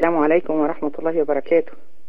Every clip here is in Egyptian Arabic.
السلام عليكم ورحمة الله وبركاته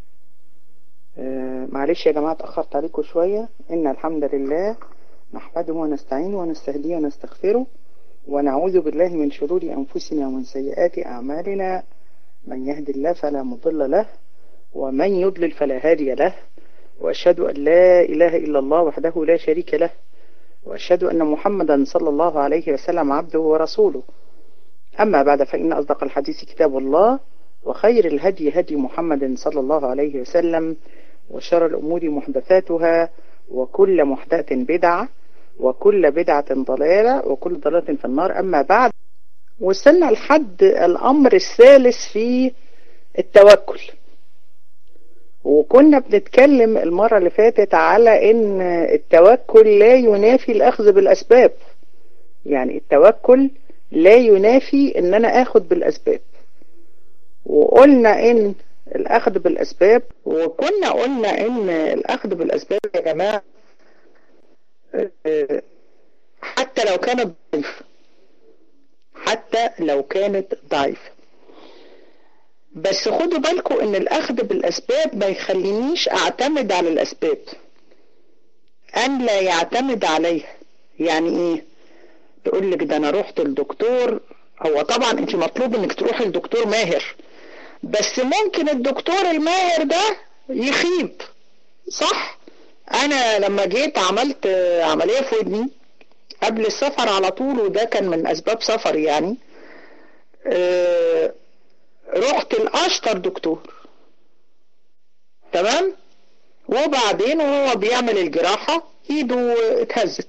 آه معلش يا جماعة اتأخرت عليكم شوية إن الحمد لله نحمده ونستعينه ونستهديه ونستغفره ونعوذ بالله من شرور أنفسنا ومن سيئات أعمالنا من يهد الله فلا مضل له ومن يضلل فلا هادي له وأشهد أن لا إله إلا الله وحده لا شريك له وأشهد أن محمدا صلى الله عليه وسلم عبده ورسوله أما بعد فإن أصدق الحديث كتاب الله وخير الهدي هدي محمد صلى الله عليه وسلم وشر الأمور محدثاتها وكل محدثة بدعة وكل بدعة ضلالة وكل ضلالة في النار أما بعد وصلنا لحد الأمر الثالث في التوكل وكنا بنتكلم المرة اللي فاتت على ان التوكل لا ينافي الاخذ بالاسباب يعني التوكل لا ينافي ان انا اخد بالاسباب وقلنا ان الاخذ بالاسباب وكنا قلنا ان الاخذ بالاسباب يا جماعة حتى لو كانت ضعيفة حتى لو كانت ضعيفة بس خدوا بالكم ان الاخذ بالاسباب ما يخلينيش اعتمد على الاسباب ان لا يعتمد عليها يعني ايه تقول لك ده انا رحت الدكتور هو طبعا انت مطلوب انك تروحي لدكتور ماهر بس ممكن الدكتور الماهر ده يخيب صح انا لما جيت عملت عملية في ودني قبل السفر على طول وده كان من اسباب سفري يعني أه رحت الاشطر دكتور تمام وبعدين وهو بيعمل الجراحة ايده اتهزت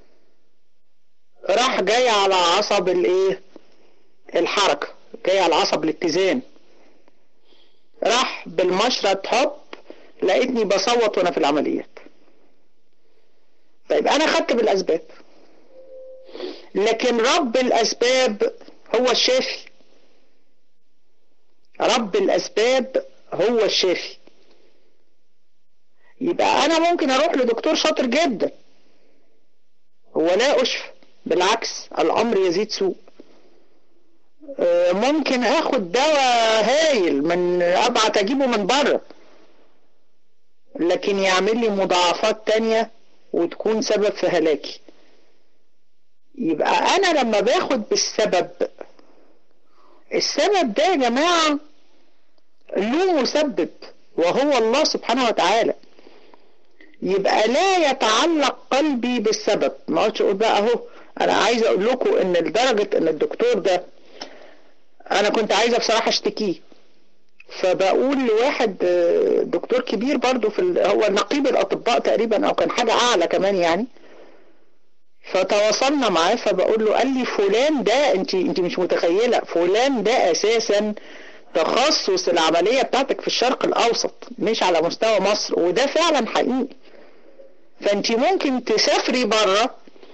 راح جاي على عصب الايه الحركة جاي على عصب الاتزان راح بالمشرط هوب لقيتني بصوت وانا في العمليات طيب انا خدت بالاسباب لكن رب الاسباب هو الشافي رب الأسباب هو الشافي يبقى أنا ممكن أروح لدكتور شاطر جدا هو لا أشفى بالعكس الأمر يزيد سوء ممكن اخد دواء هايل من ابعت اجيبه من بره لكن يعمل لي مضاعفات تانية وتكون سبب في هلاكي يبقى انا لما باخد بالسبب السبب ده يا جماعة له مسبب وهو الله سبحانه وتعالى يبقى لا يتعلق قلبي بالسبب ما اقعدش اقول بقى اهو انا عايز اقول لكم ان لدرجة ان الدكتور ده انا كنت عايزة بصراحة اشتكيه فبقول لواحد دكتور كبير برضو في هو نقيب الاطباء تقريبا او كان حاجة اعلى كمان يعني فتواصلنا معاه فبقول له قال لي فلان ده انت انت مش متخيلة فلان ده اساسا تخصص العملية بتاعتك في الشرق الاوسط مش على مستوى مصر وده فعلا حقيقي فانت ممكن تسافري بره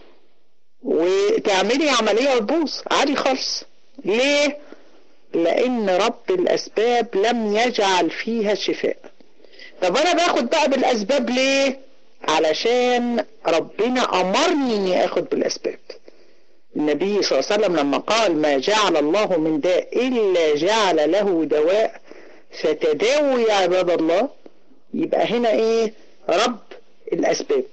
وتعملي عملية وتبوظ عادي خالص ليه لان رب الاسباب لم يجعل فيها شفاء طب انا باخد بقى بالاسباب ليه علشان ربنا امرني اني اخد بالاسباب النبي صلى الله عليه وسلم لما قال ما جعل الله من داء الا جعل له دواء فتداووا يا عباد الله يبقى هنا ايه رب الاسباب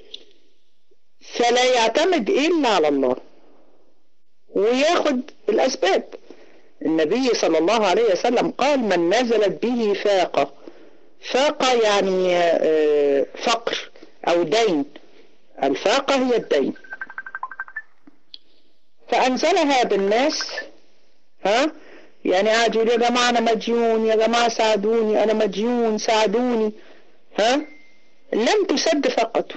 فلا يعتمد الا على الله وياخد الاسباب النبي صلى الله عليه وسلم قال من نزلت به فاقة فاقة يعني فقر او دين الفاقة هي الدين فانزلها بالناس ها يعني قاعد يقول يا جماعة انا مديون يا جماعة ساعدوني انا مديون ساعدوني ها لم تسد فاقته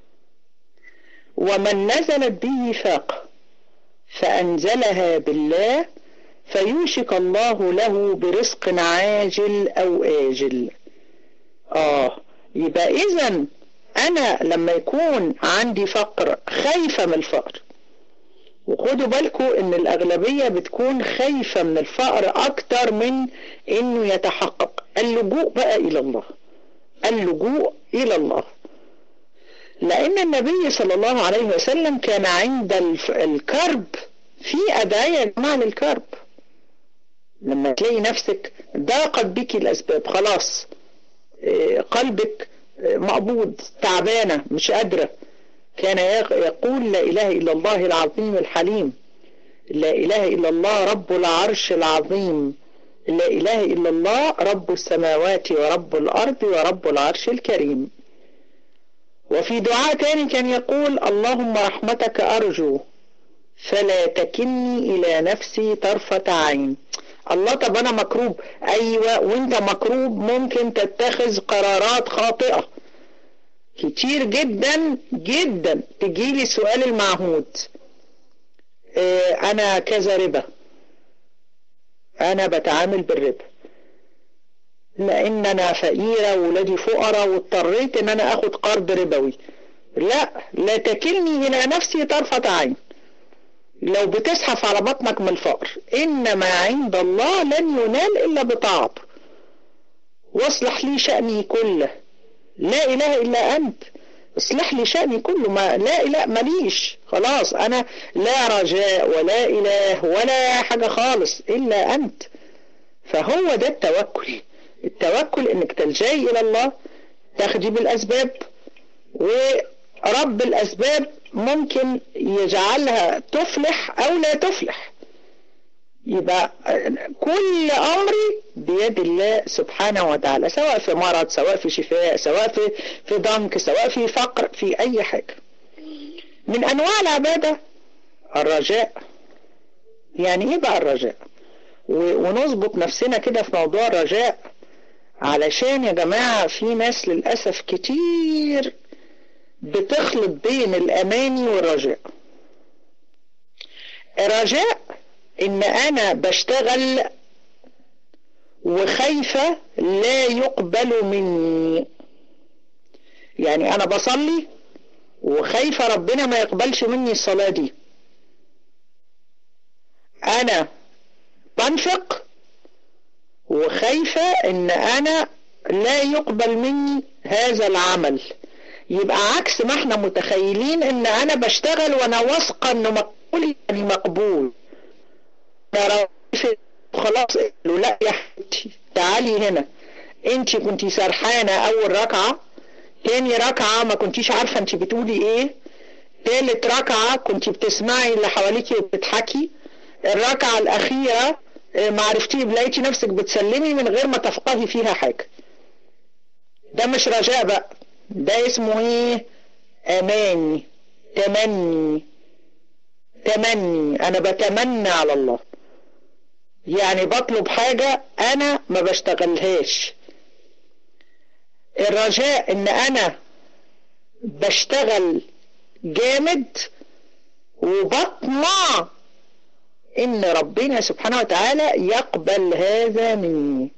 ومن نزلت به فاقة فانزلها بالله فيوشك الله له برزق عاجل او آجل اه يبقى اذا انا لما يكون عندي فقر خايفة من الفقر وخدوا بالكم ان الاغلبية بتكون خايفة من الفقر اكتر من انه يتحقق اللجوء بقى الى الله اللجوء الى الله لان النبي صلى الله عليه وسلم كان عند الكرب في ادعية يا جماعة للكرب لما تلاقي نفسك ضاقت بك الأسباب خلاص قلبك مقبوض تعبانة مش قادرة كان يقول لا إله إلا الله العظيم الحليم لا إله إلا الله رب العرش العظيم لا إله إلا الله رب السماوات ورب الأرض ورب العرش الكريم وفي دعاء تاني كان يقول اللهم رحمتك أرجو فلا تكلني إلى نفسي طرفة عين الله طب أنا مكروب أيوة وانت مكروب ممكن تتخذ قرارات خاطئة كتير جدا جدا تجيلي سؤال المعهود اه أنا كذا ربا أنا بتعامل بالربا لأن أنا فقيرة وولادي فقراء واضطريت إن أنا أخد قرض ربوي لا لا تكلني إلى نفسي طرفة عين لو بتزحف على بطنك من الفقر إنما عند الله لن ينال إلا بطاعته واصلح لي شأني كله لا إله إلا أنت اصلح لي شأني كله ما لا إله ماليش خلاص أنا لا رجاء ولا إله ولا حاجة خالص إلا أنت فهو ده التوكل التوكل انك تلجئي الى الله تاخدي بالاسباب ورب الاسباب ممكن يجعلها تفلح او لا تفلح يبقى كل امري بيد الله سبحانه وتعالى سواء في مرض سواء في شفاء سواء في في ضنك سواء في فقر في اي حاجه من انواع العباده الرجاء يعني ايه بقى الرجاء ونظبط نفسنا كده في موضوع الرجاء علشان يا جماعة في ناس للأسف كتير بتخلط بين الأماني والرجاء الرجاء إن أنا بشتغل وخايفة لا يقبل مني يعني أنا بصلي وخايفة ربنا ما يقبلش مني الصلاة دي أنا بنفق وخايفة ان انا لا يقبل مني هذا العمل يبقى عكس ما احنا متخيلين ان انا بشتغل وانا واثقة انه مقبول يعني مقبول خلاص له لا يا حبيبتي تعالي هنا انت كنتي سرحانة اول ركعة تاني ركعة ما كنتيش عارفة انت بتقولي ايه تالت ركعة كنتي بتسمعي اللي حواليكي وبتضحكي الركعة الاخيرة ما عرفتيه لقيتي نفسك بتسلمي من غير ما تفقهي فيها حاجة ده مش رجاء بقى ده اسمه ايه اماني تمني تمني انا بتمنى على الله يعني بطلب حاجة انا ما بشتغلهاش الرجاء ان انا بشتغل جامد وبطمع ان ربنا سبحانه وتعالى يقبل هذا مني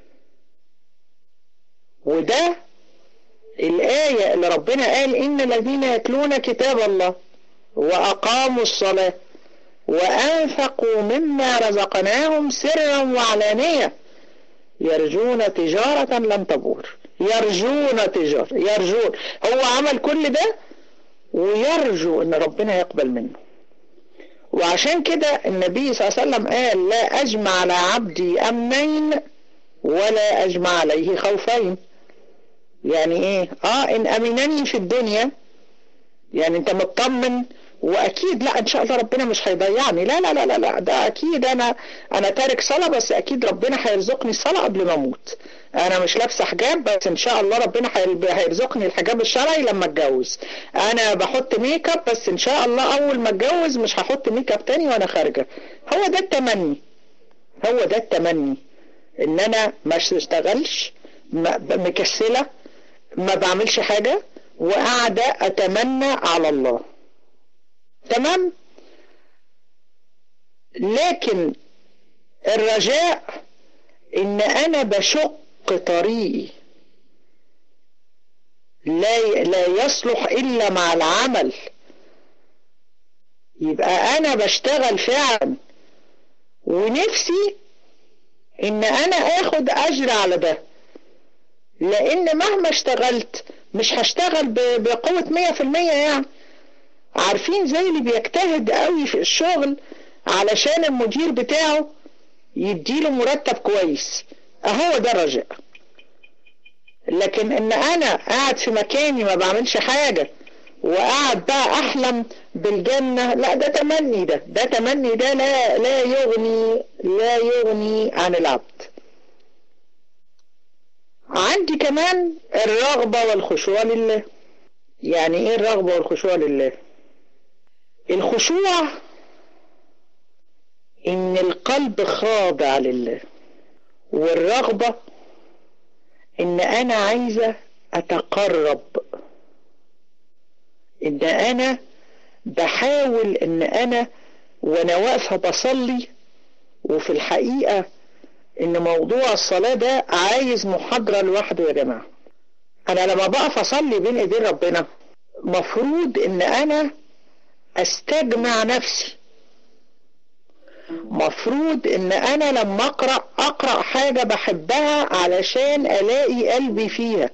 وده الآية اللي ربنا قال إن الذين يتلون كتاب الله وأقاموا الصلاة وأنفقوا مما رزقناهم سرا وعلانية يرجون تجارة لن تبور يرجون تجارة يرجون هو عمل كل ده ويرجو ان ربنا يقبل منه وعشان كده النبي صلى الله عليه وسلم قال لا أجمع على عبدي أمنين ولا أجمع عليه خوفين يعني ايه اه ان امنني في الدنيا يعني انت مطمن واكيد لا ان شاء الله ربنا مش هيضيعني لا لا لا لا لا ده اكيد انا انا تارك صلاة بس اكيد ربنا هيرزقني الصلاة قبل ما اموت انا مش لابسه حجاب بس ان شاء الله ربنا هيرزقني الحجاب الشرعي لما اتجوز انا بحط ميك اب بس ان شاء الله اول ما اتجوز مش هحط ميك اب تاني وانا خارجه هو ده التمني هو ده التمني ان انا ما اشتغلش مكسله ما بعملش حاجه وقاعده اتمنى على الله تمام لكن الرجاء ان انا بشق طريقي لا لا يصلح الا مع العمل يبقى انا بشتغل فعلا ونفسي ان انا اخد اجر على ده لان مهما اشتغلت مش هشتغل بقوة مية في المية يعني عارفين زي اللي بيجتهد قوي في الشغل علشان المدير بتاعه يديله مرتب كويس اهو ده الرجاء لكن ان انا قاعد في مكاني ما بعملش حاجة وقاعد بقى احلم بالجنة لا ده تمني ده ده تمني ده لا لا يغني لا يغني عن العبد عندي كمان الرغبة والخشوع لله يعني ايه الرغبة والخشوع لله الخشوع ان القلب خاضع لله والرغبة ان انا عايزة اتقرب ان انا بحاول ان انا وانا واقفة بصلي وفي الحقيقة ان موضوع الصلاة ده عايز محاضرة لوحده يا جماعة انا لما بقف اصلي بين ايدين ربنا مفروض ان انا استجمع نفسي مفروض ان انا لما اقرأ اقرأ حاجة بحبها علشان الاقي قلبي فيها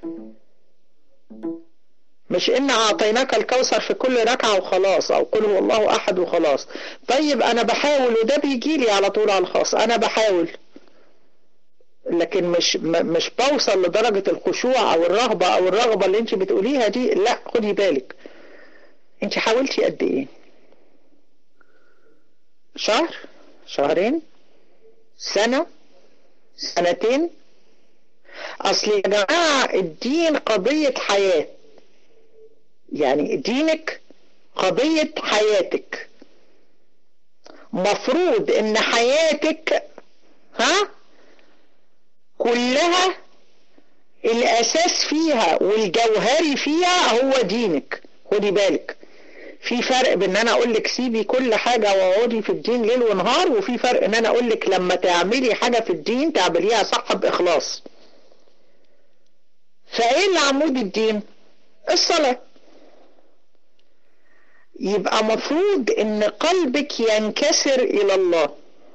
مش ان اعطيناك الكوثر في كل ركعة وخلاص او قل هو الله احد وخلاص طيب انا بحاول وده بيجي لي على طول على الخاص انا بحاول لكن مش مش بوصل لدرجة الخشوع او الرغبة او الرغبة اللي انت بتقوليها دي لا خدي بالك انت حاولتي قد ايه شهر شهرين سنة سنتين اصل يا جماعة الدين قضية حياة يعني دينك قضية حياتك مفروض ان حياتك ها كلها الاساس فيها والجوهري فيها هو دينك خدي بالك في فرق بين ان انا اقول لك سيبي كل حاجة واقعدي في الدين ليل ونهار وفي فرق ان انا اقول لك لما تعملي حاجة في الدين تعمليها صح باخلاص فايه اللي عمود الدين الصلاة يبقى مفروض ان قلبك ينكسر الى الله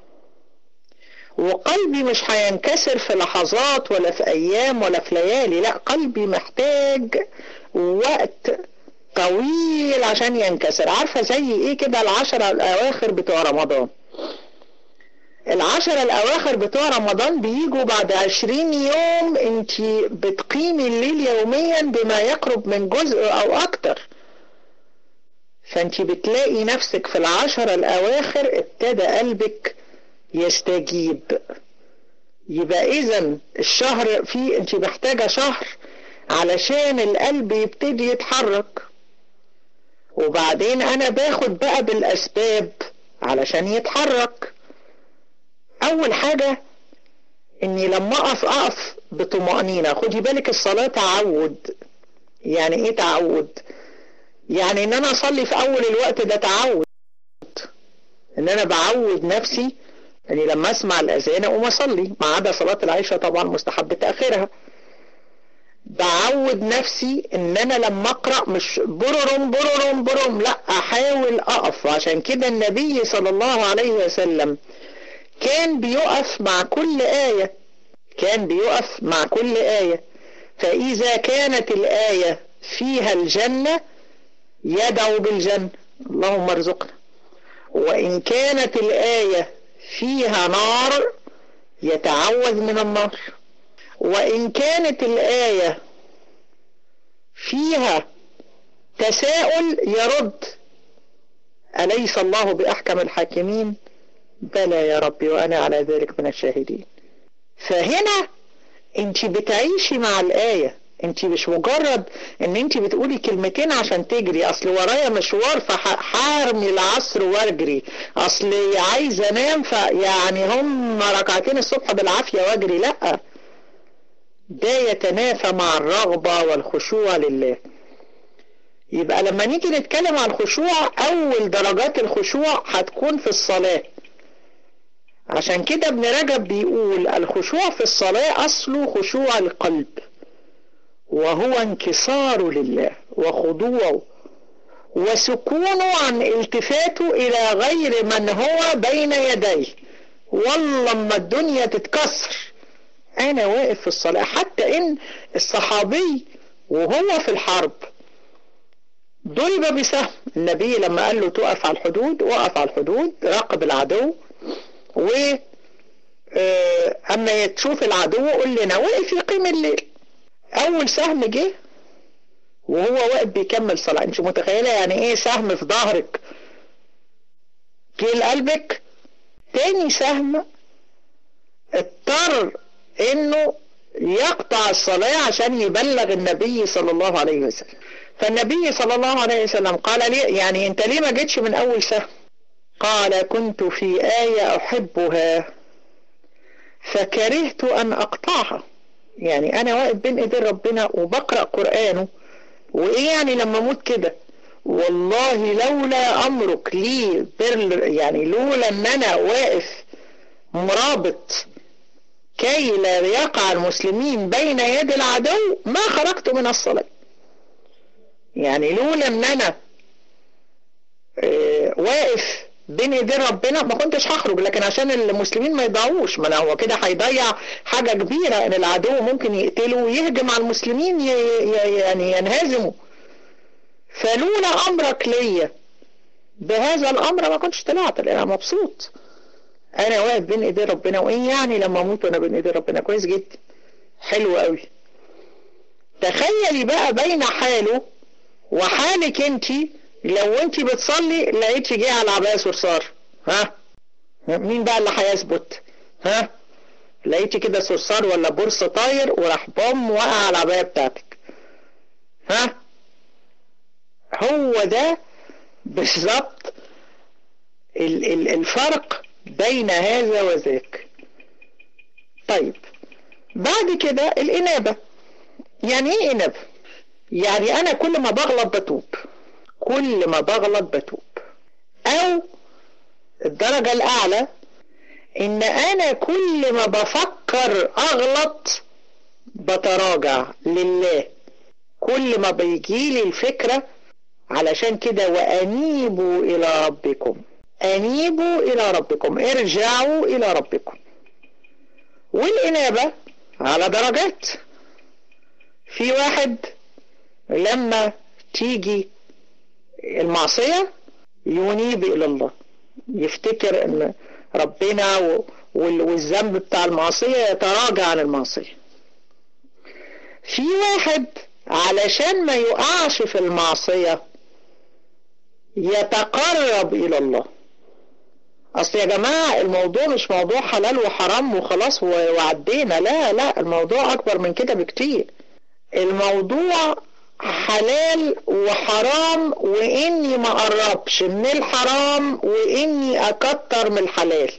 وقلبي مش هينكسر في لحظات ولا في ايام ولا في ليالي لا قلبي محتاج وقت طويل عشان ينكسر عارفة زي ايه كده العشرة الاواخر بتوع رمضان العشرة الاواخر بتوع رمضان بيجوا بعد عشرين يوم انت بتقيمي الليل يوميا بما يقرب من جزء او اكتر فانت بتلاقي نفسك في العشرة الاواخر ابتدى قلبك يستجيب يبقى اذا الشهر فيه انت محتاجة شهر علشان القلب يبتدي يتحرك وبعدين انا باخد بقى بالاسباب علشان يتحرك اول حاجة اني لما اقف اقف بطمأنينة خدي بالك الصلاة تعود يعني ايه تعود يعني ان انا اصلي في اول الوقت ده تعود ان انا بعود نفسي اني لما اسمع الاذان اقوم اصلي ما عدا صلاة العشاء طبعا مستحب تاخيرها بعود نفسي ان انا لما اقرأ مش بررم بررم بررم لا احاول اقف عشان كده النبي صلى الله عليه وسلم كان بيقف مع كل آية كان بيقف مع كل آية فإذا كانت الآية فيها الجنة يدعو بالجنة اللهم ارزقنا وإن كانت الآية فيها نار يتعوذ من النار وإن كانت الآية فيها تساؤل يرد أليس الله بأحكم الحاكمين بلى يا ربي وأنا على ذلك من الشاهدين فهنا انت بتعيشي مع الآية انت مش مجرد ان انت بتقولي كلمتين عشان تجري اصل ورايا مشوار فحارمي العصر واجري اصل عايز انام فيعني هم ركعتين الصبح بالعافية واجري لا ده يتنافى مع الرغبة والخشوع لله يبقى لما نيجي نتكلم عن الخشوع اول درجات الخشوع هتكون في الصلاة عشان كده ابن رجب بيقول الخشوع في الصلاة اصله خشوع القلب وهو انكسار لله وخضوعه وسكونه عن التفاته الى غير من هو بين يديه والله اما الدنيا تتكسر انا واقف في الصلاة حتى ان الصحابي وهو في الحرب ضرب بسهم النبي لما قال له تقف على الحدود وقف على الحدود راقب العدو اه اما تشوف العدو قول لنا وقف يقيم الليل اول سهم جه وهو واقف بيكمل صلاة انت متخيلة يعني ايه سهم في ظهرك جه لقلبك تاني سهم اضطر انه يقطع الصلاة عشان يبلغ النبي صلى الله عليه وسلم فالنبي صلى الله عليه وسلم قال لي يعني انت ليه ما جيتش من اول سهم قال كنت في آية أحبها فكرهت أن أقطعها يعني أنا واقف بين إيدين ربنا وبقرأ قرآنه وإيه يعني لما أموت كده والله لولا أمرك لي بر يعني لولا أن أنا واقف مرابط كي لا يقع المسلمين بين يد العدو ما خرجت من الصلاة يعني لولا أن أنا اه واقف بين ايدين ربنا ما كنتش هخرج لكن عشان المسلمين ما يضيعوش ما هو كده هيضيع حاجة كبيرة ان العدو ممكن يقتله ويهجم على المسلمين يعني ينهزموا فلولا امرك ليا بهذا الامر ما كنتش طلعت لان انا مبسوط انا واقف بين ايدين ربنا وايه يعني لما اموت وانا بين ايدين ربنا كويس جدا حلو قوي تخيلي بقى بين حاله وحالك انتي لو انت بتصلي لقيتي جه على العباية صرصار ها مين بقى اللي هيثبت ها لقيتي كده صرصار ولا برص طاير وراح بوم وقع على العباية بتاعتك ها هو ده بالظبط الفرق بين هذا وذاك طيب بعد كده الإنابة يعني ايه إنابة يعني أنا كل ما بغلط بتوب كل ما بغلط بتوب او الدرجة الاعلى ان انا كل ما بفكر اغلط بتراجع لله كل ما بيجيلي الفكرة علشان كده وانيبوا الى ربكم انيبوا الى ربكم ارجعوا الى ربكم والانابة على درجات في واحد لما تيجي المعصية ينيب إلى الله يفتكر أن ربنا والذنب بتاع المعصية يتراجع عن المعصية في واحد علشان ما يقعش في المعصية يتقرب إلى الله أصل يا جماعة الموضوع مش موضوع حلال وحرام وخلاص وعدينا لا لا الموضوع أكبر من كده بكتير الموضوع حلال وحرام واني ما اقربش من الحرام واني اكتر من الحلال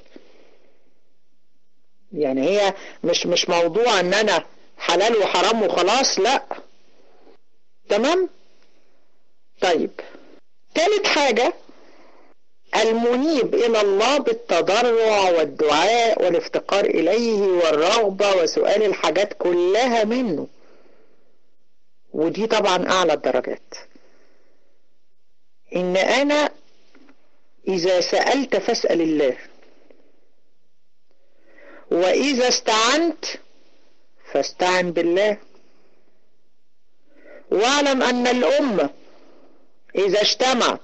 يعني هي مش مش موضوع ان انا حلال وحرام وخلاص لا تمام طيب ثالث حاجة المنيب إلى الله بالتضرع والدعاء والافتقار إليه والرغبة وسؤال الحاجات كلها منه ودي طبعا أعلى الدرجات إن أنا إذا سألت فاسأل الله وإذا استعنت فاستعن بالله واعلم أن الأمة إذا اجتمعت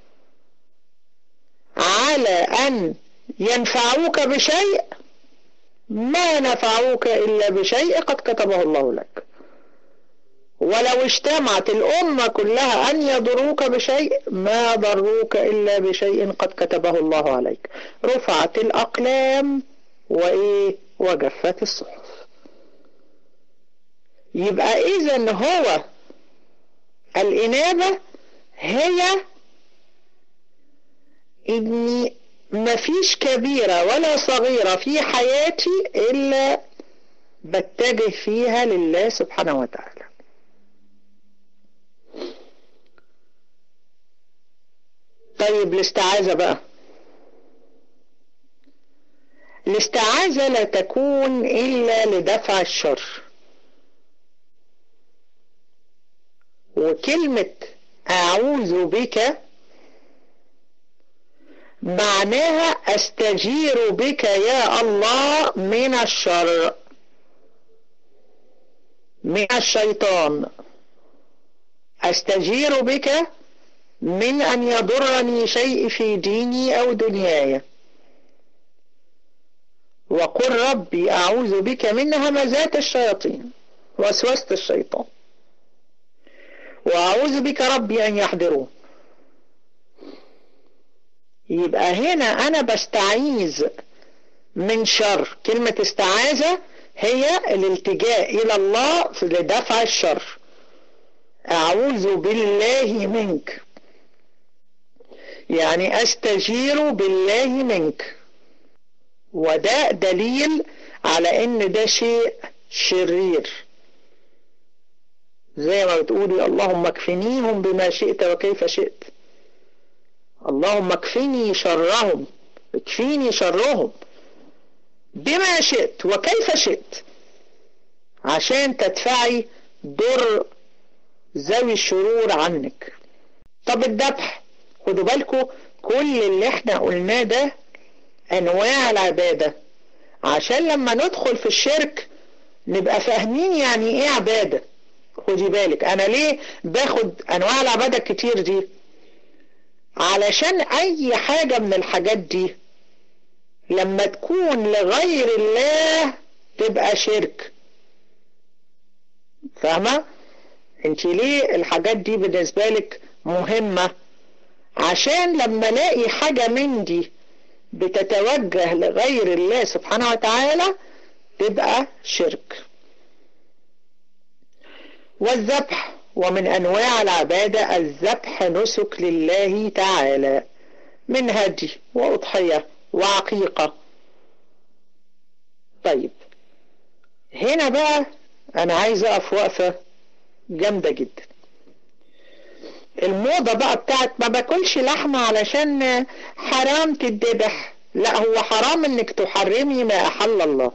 على أن ينفعوك بشيء ما نفعوك إلا بشيء قد كتبه الله لك ولو اجتمعت الأمة كلها أن يضروك بشيء ما ضروك إلا بشيء قد كتبه الله عليك رفعت الأقلام وإيه وجفت الصحف يبقى إذا هو الإنابة هي إني مفيش كبيرة ولا صغيرة في حياتي إلا بتجه فيها لله سبحانه وتعالى طيب الاستعاذة بقى الاستعاذة لا تكون إلا لدفع الشر وكلمة أعوذ بك معناها أستجير بك يا الله من الشر من الشيطان أستجير بك من أن يضرني شيء في ديني أو دنياي وقل ربي أعوذ بك من همزات الشياطين وسوسة الشيطان وأعوذ بك ربي أن يحضرون يبقى هنا أنا بستعيذ من شر كلمة استعاذة هي الالتجاء إلى الله لدفع الشر أعوذ بالله منك يعني أستجير بالله منك وده دليل على ان ده شيء شرير زي ما بتقولي اللهم اكفنيهم بما شئت وكيف شئت اللهم اكفني شرهم اكفيني شرهم بما شئت وكيف شئت عشان تدفعي ضر ذوي الشرور عنك طب الذبح خدوا بالكم كل اللي احنا قلناه ده انواع العبادة عشان لما ندخل في الشرك نبقى فاهمين يعني ايه عبادة خدي بالك انا ليه باخد انواع العبادة الكتير دي علشان اي حاجة من الحاجات دي لما تكون لغير الله تبقى شرك فاهمة انت ليه الحاجات دي بالنسبة لك مهمة عشان لما الاقي حاجة من دي بتتوجه لغير الله سبحانه وتعالى تبقى شرك والذبح ومن أنواع العبادة الذبح نسك لله تعالى من هدي وأضحية وعقيقة طيب هنا بقى أنا عايز أقف وقفة جامدة جدا الموضة بقى بتاعت ما باكلش لحمة علشان حرام تتذبح لا هو حرام انك تحرمي ما احل الله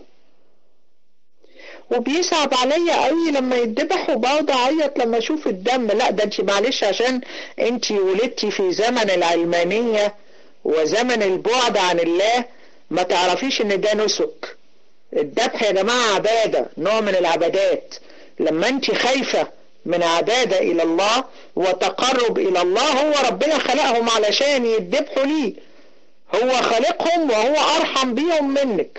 وبيصعب عليا قوي لما يتذبح وبقعد اعيط لما اشوف الدم لا ده انت معلش عشان انت ولدتي في زمن العلمانية وزمن البعد عن الله ما تعرفيش ان ده نسك الذبح يا جماعة عبادة نوع من العبادات لما انت خايفة من عبادة إلى الله وتقرب إلى الله هو ربنا خلقهم علشان يذبحوا ليه هو خالقهم وهو أرحم بيهم منك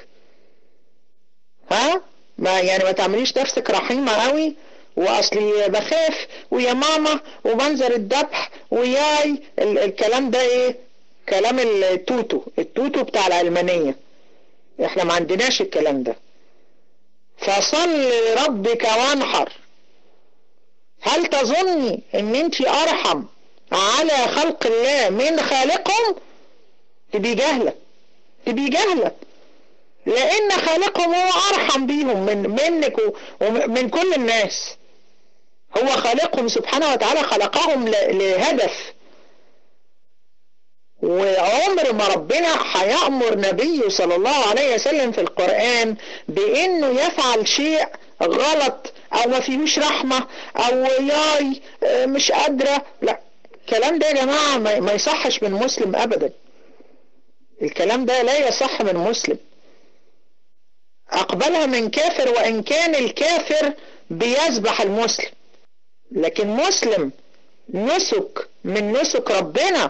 ها ما يعني ما تعمليش نفسك رحيمة قوي واصلي بخاف ويا ماما ومنظر الذبح وياي ال الكلام ده ايه كلام التوتو التوتو بتاع العلمانية احنا ما عندناش الكلام ده فصل ربك وانحر هل تظني ان انت ارحم على خلق الله من خالقهم تبي جهلة تبي جهلة لان خالقهم هو ارحم بيهم من منك ومن كل الناس هو خالقهم سبحانه وتعالى خلقهم لهدف وعمر ما ربنا هيأمر نبيه صلى الله عليه وسلم في القرآن بانه يفعل شيء غلط او ما فيهوش رحمة او ياي مش قادرة لا الكلام ده يا جماعة ما يصحش من مسلم ابدا الكلام ده لا يصح من مسلم اقبلها من كافر وان كان الكافر بيذبح المسلم لكن مسلم نسك من نسك ربنا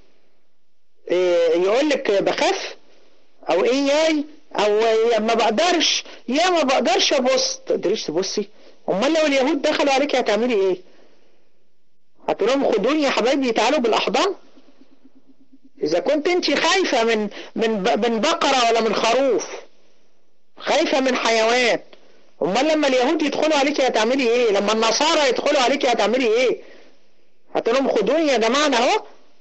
يقول لك بخاف او ايه ياي او يا ما بقدرش يا ما بقدرش ابص تقدريش تبصي امال لو اليهود دخلوا عليك هتعملي ايه هتقول لهم خدوني يا حبايبي تعالوا بالاحضان اذا كنت انت خايفة من من من بقرة ولا من خروف خايفة من حيوان امال لما اليهود يدخلوا عليك هتعملي ايه لما النصارى يدخلوا عليك هتعملي ايه هتقول لهم خدوني يا جماعة اهو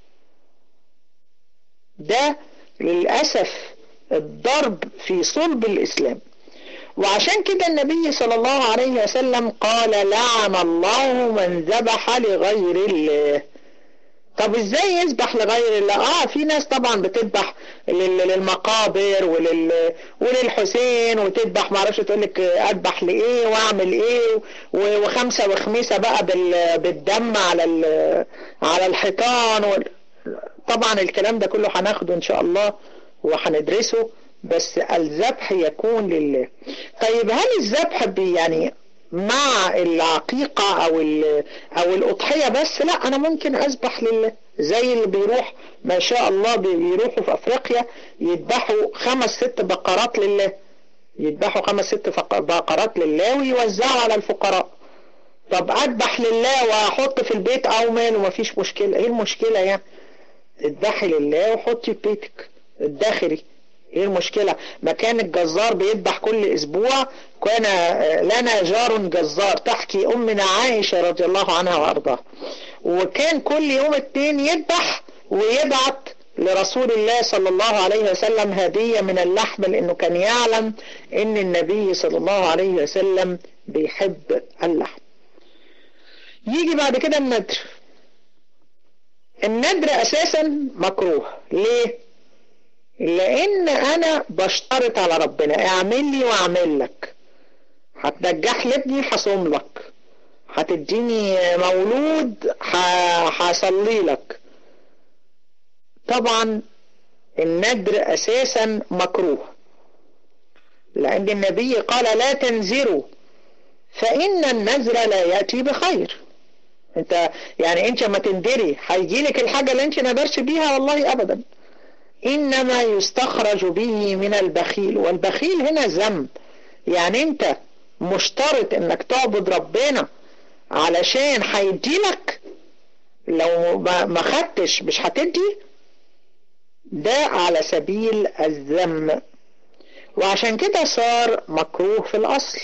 ده للأسف الضرب في صلب الإسلام وعشان كده النبي صلى الله عليه وسلم قال لعن الله من ذبح لغير الله طب ازاي يذبح لغير الله اه في ناس طبعا بتذبح للمقابر ولل وللحسين وتذبح معرفش تقول لك اذبح لايه واعمل ايه وخمسه وخميسه بقى بالدم على على الحيطان و... طبعا الكلام ده كله هناخده ان شاء الله وهندرسه بس الذبح يكون لله طيب هل الذبح يعني مع العقيقة او او الاضحية بس لا انا ممكن اذبح لله زي اللي بيروح ما شاء الله بيروحوا في افريقيا يذبحوا خمس ست بقرات لله يذبحوا خمس ست بقرات لله ويوزعوا على الفقراء طب اذبح لله واحط في البيت او ماله مفيش مشكلة ايه المشكلة يعني اذبحي لله وحطي في بيتك الداخلي ايه المشكلة مكان الجزار بيذبح كل اسبوع كان لنا جار جزار تحكي امنا عائشة رضي الله عنها وارضاها وكان كل يوم اتنين يذبح ويبعت لرسول الله صلى الله عليه وسلم هدية من اللحم لانه كان يعلم ان النبي صلى الله عليه وسلم بيحب اللحم يجي بعد كده الندر الندر اساسا مكروه ليه لان انا بشترط على ربنا اعمل لي واعمل لك هتنجح لابني هصوم لك هتديني مولود هصلي لك طبعا الندر اساسا مكروه لان النبي قال لا تنزروا فان النذر لا ياتي بخير انت يعني انت ما تندري هيجي لك الحاجه اللي انت نذرش بيها والله ابدا انما يستخرج به من البخيل والبخيل هنا ذنب يعني انت مشترط انك تعبد ربنا علشان هيديلك لو ما خدتش مش هتدي ده على سبيل الذم وعشان كده صار مكروه في الاصل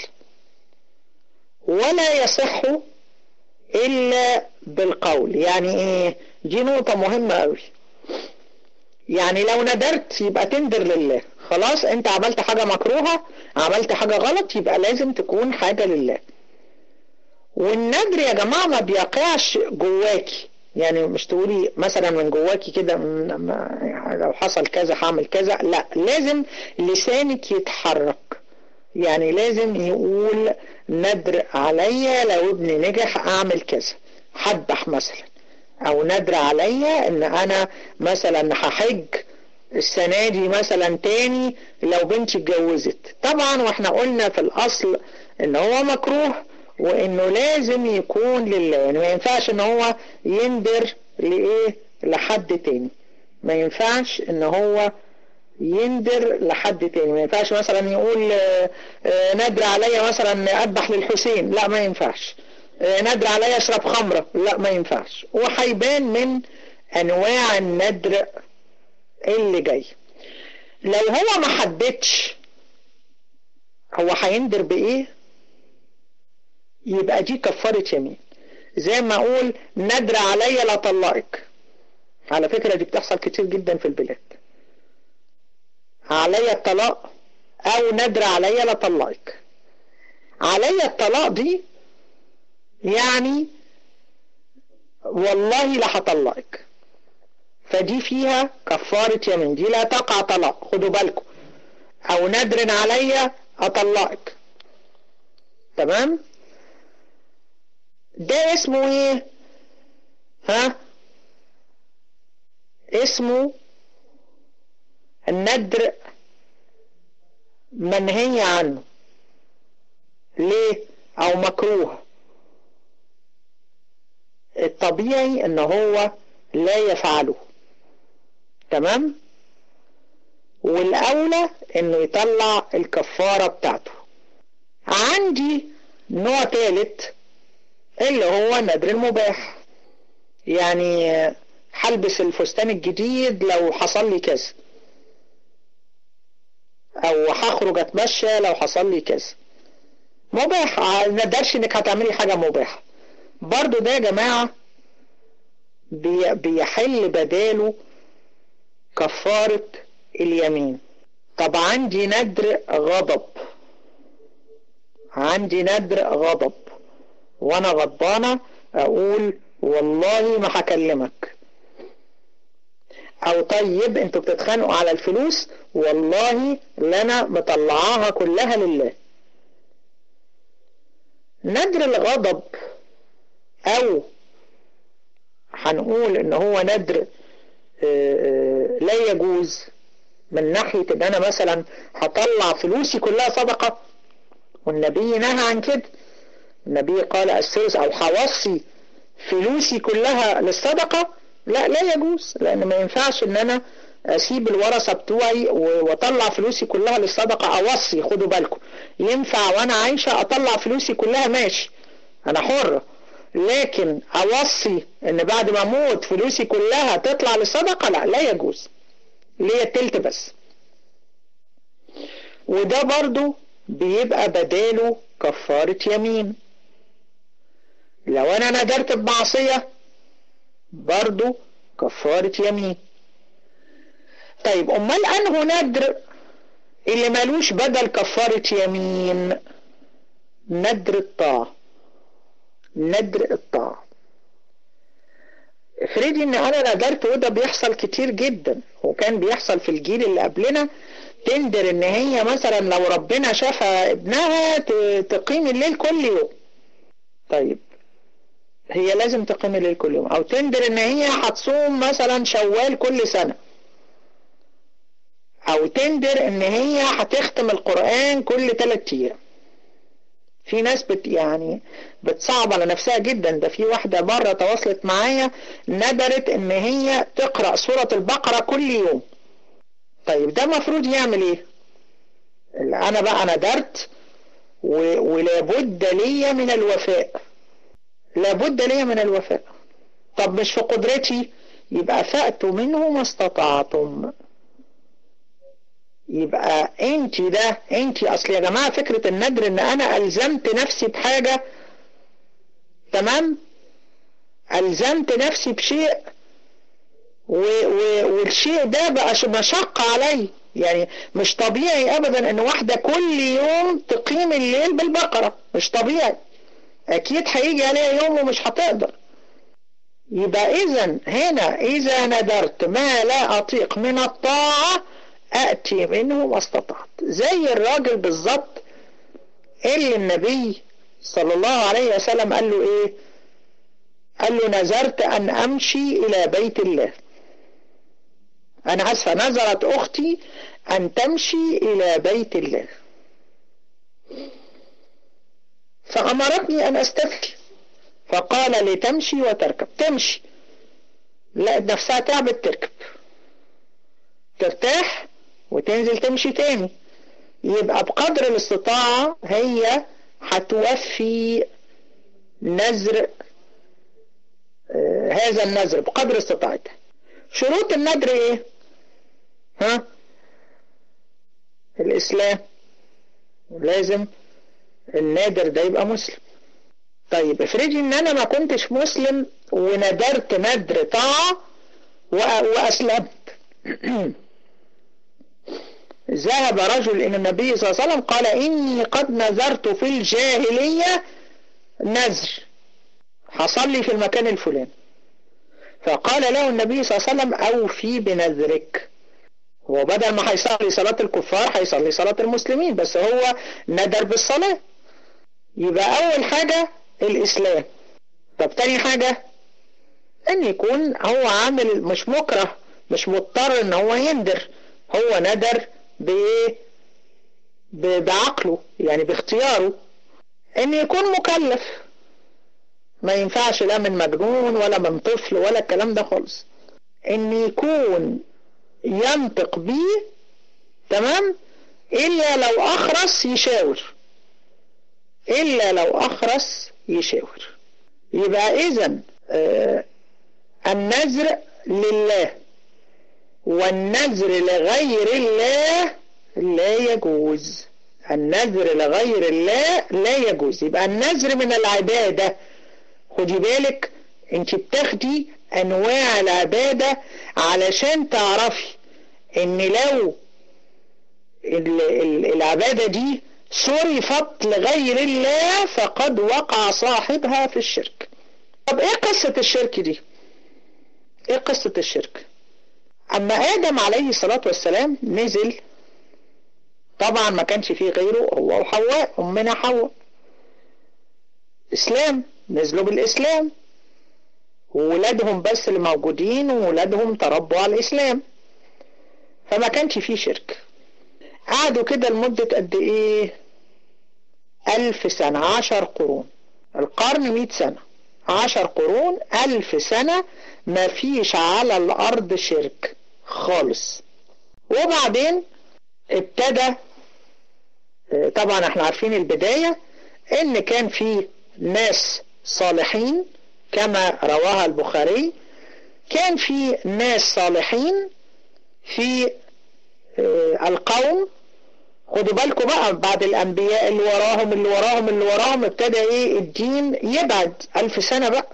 ولا يصح الا بالقول يعني ايه دي نقطة مهمة قوي يعني لو ندرت يبقى تندر لله خلاص انت عملت حاجة مكروهة عملت حاجة غلط يبقى لازم تكون حاجة لله والندر يا جماعة ما بيقعش جواكي يعني مش تقولي مثلا من جواكي كده لو حصل كذا هعمل كذا لا لازم لسانك يتحرك يعني لازم يقول ندر عليا لو ابني نجح اعمل كذا حدح مثلا او ندر عليا ان انا مثلا هحج السنة دي مثلا تاني لو بنتي اتجوزت طبعا واحنا قلنا في الاصل ان هو مكروه وانه لازم يكون لله يعني ما ينفعش ان هو يندر لايه لحد تاني ما ينفعش ان هو يندر لحد تاني ما ينفعش مثلا يقول ندر عليا مثلا اذبح للحسين لا ما ينفعش ندر عليا اشرب خمرة لا ما ينفعش وهيبان من انواع الندر اللي جاي لو هو ما حددش هو هيندر بايه يبقى دي كفارة يمين زي ما اقول ندر عليا لا طلقك على فكرة دي بتحصل كتير جدا في البلاد عليا الطلاق او ندر عليا لا طلقك عليا الطلاق دي يعني والله لا هطلقك فدي فيها كفارة يمين دي لا تقع طلاق خدوا بالكم او ندر عليا اطلقك تمام ده اسمه ايه ها اسمه الندر منهي عنه ليه او مكروه الطبيعي ان هو لا يفعله تمام والاولى انه يطلع الكفارة بتاعته عندي نوع ثالث اللي هو ندر المباح يعني هلبس الفستان الجديد لو حصل لي كذا او هخرج اتمشى لو حصل لي كذا مباح ندرش انك هتعملي حاجة مباحة برضو ده يا جماعة بي بيحل بداله كفارة اليمين طب عندي ندر غضب عندي ندر غضب وانا غضبانة اقول والله ما هكلمك او طيب انتوا بتتخانقوا على الفلوس والله لنا مطلعاها كلها لله ندر الغضب او هنقول ان هو ندر لا يجوز من ناحية ان انا مثلا هطلع فلوسي كلها صدقة والنبي نهى عن كده النبي قال الثلث او هوصي فلوسي كلها للصدقة لا لا يجوز لان ما ينفعش ان انا اسيب الورثة بتوعي واطلع فلوسي كلها للصدقة اوصي خدوا بالكم ينفع وانا عايشة اطلع فلوسي كلها ماشي انا حر لكن اوصي ان بعد ما اموت فلوسي كلها تطلع للصدقة لا لا يجوز ليه التلت بس وده برضو بيبقى بداله كفارة يمين لو انا ندرت بمعصية برضو كفارة يمين طيب امال انه ندر اللي ملوش بدل كفارة يمين ندر الطاعة ندر الطاعة افرضي ان انا ندرت وده بيحصل كتير جدا وكان بيحصل في الجيل اللي قبلنا تندر ان هي مثلا لو ربنا شافها ابنها تقيم الليل كل يوم طيب هي لازم تقيم الليل كل يوم او تندر ان هي هتصوم مثلا شوال كل سنة او تندر ان هي هتختم القرآن كل ثلاث ايام في ناس بت يعني بتصعب على نفسها جدا ده في واحدة مرة تواصلت معايا ندرت ان هي تقرأ سورة البقرة كل يوم طيب ده مفروض يعمل ايه انا بقى ندرت و... ولابد لي من الوفاء لابد لي من الوفاء طب مش في قدرتي يبقى فأتوا منه ما استطعتم يبقى انت ده انت اصل يا جماعة فكرة الندر ان انا الزمت نفسي بحاجة تمام الزمت نفسي بشيء و و والشيء ده بقى مشقة علي يعني مش طبيعي ابدا ان واحدة كل يوم تقيم الليل بالبقرة مش طبيعي اكيد هيجي عليها يوم ومش هتقدر يبقى اذا هنا اذا ندرت ما لا اطيق من الطاعة اتي منه ما استطعت زي الراجل بالظبط اللي النبي صلى الله عليه وسلم قال له ايه قال له نذرت ان امشي الى بيت الله انا اسفة نذرت اختي ان تمشي الى بيت الله فامرتني ان استفتي فقال لتمشي وتركب تمشي لقت نفسها تعبت تركب ترتاح وتنزل تمشي تاني يبقى بقدر الاستطاعة هي هتوفي نذر آه هذا النذر بقدر استطاعتها شروط النذر ايه ها الاسلام لازم النادر ده يبقى مسلم طيب افرضي ان انا ما كنتش مسلم وندرت ندر طاعة واسلمت ذهب رجل إلى النبي صلى الله عليه وسلم قال إني قد نذرت في الجاهلية نذر حصل لي في المكان الفلاني فقال له النبي صلى الله عليه وسلم أوفي بنذرك هو بدل ما هيصلي صلاة الكفار هيصلي صلاة المسلمين بس هو ندر بالصلاة يبقى أول حاجة الإسلام طب تاني حاجة أن يكون هو عامل مش مكره مش مضطر ان هو يندر هو ندر بايه بعقله يعني باختياره ان يكون مكلف ما ينفعش لا من مجنون ولا من طفل ولا الكلام ده خالص ان يكون ينطق بيه تمام الا لو اخرس يشاور الا لو اخرس يشاور يبقى اذا آه النذر لله والنذر لغير الله لا يجوز النذر لغير الله لا يجوز يبقى النذر من العبادة خدي بالك انت بتاخدي انواع العبادة علشان تعرفي ان لو العبادة دي صرفت لغير الله فقد وقع صاحبها في الشرك طب ايه قصة الشرك دي ايه قصة الشرك اما ادم عليه الصلاة والسلام نزل طبعا ما كانش فيه غيره هو وحواء امنا حواء اسلام نزلوا بالاسلام وولادهم بس اللي موجودين وولادهم تربوا على الاسلام فما كانش فيه شرك قعدوا كده لمدة قد ايه الف سنة عشر قرون القرن مئة سنة عشر قرون ألف سنة ما فيش على الأرض شرك خالص وبعدين ابتدى طبعا احنا عارفين البداية ان كان في ناس صالحين كما رواها البخاري كان في ناس صالحين في القوم خدوا بالكم بقى بعد الانبياء اللي وراهم اللي وراهم اللي وراهم ابتدى ايه الدين يبعد الف سنة بقى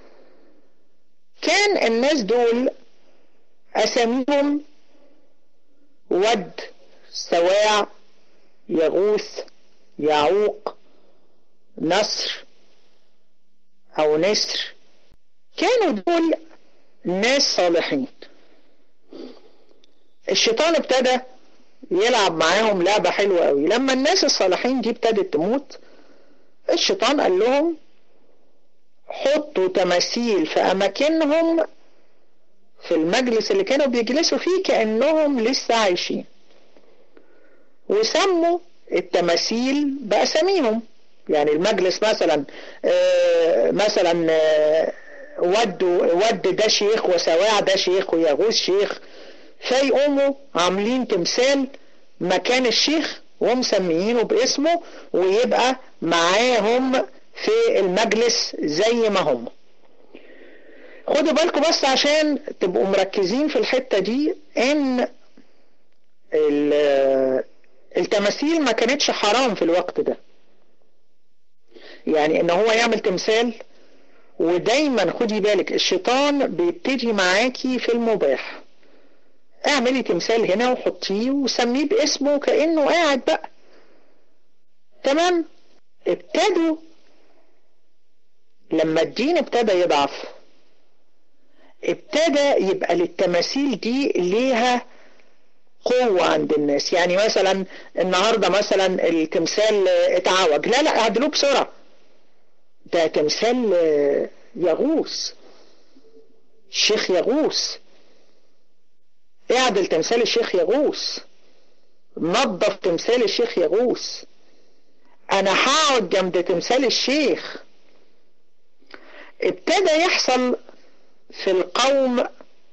كان الناس دول اساميهم ود سواع يغوث يعوق نصر او نسر كانوا دول ناس صالحين الشيطان ابتدى يلعب معاهم لعبة حلوة قوي لما الناس الصالحين دي ابتدت تموت الشيطان قال لهم حطوا تماثيل في أماكنهم في المجلس اللي كانوا بيجلسوا فيه كأنهم لسه عايشين وسموا التماثيل بأساميهم يعني المجلس مثلا آه مثلا آه ود ود ده شيخ وسواع ده شيخ ويغوث شيخ فيقوموا عاملين تمثال مكان الشيخ ومسميينه باسمه ويبقى معاهم في المجلس زي ما هم خدوا بالكم بس عشان تبقوا مركزين في الحتة دي ان التماثيل ما كانتش حرام في الوقت ده يعني ان هو يعمل تمثال ودايما خدي بالك الشيطان بيبتدي معاكي في المباح اعملي تمثال هنا وحطيه وسميه باسمه كأنه قاعد بقى تمام ابتدوا لما الدين ابتدى يضعف ابتدى يبقى للتماثيل دي ليها قوة عند الناس يعني مثلا النهاردة مثلا التمثال اتعوج لا لا اعدلوه بسرعة ده تمثال يغوص الشيخ يغوص اعدل تمثال الشيخ يغوص نظف تمثال الشيخ يغوص انا هقعد جنب تمثال الشيخ ابتدى يحصل في القوم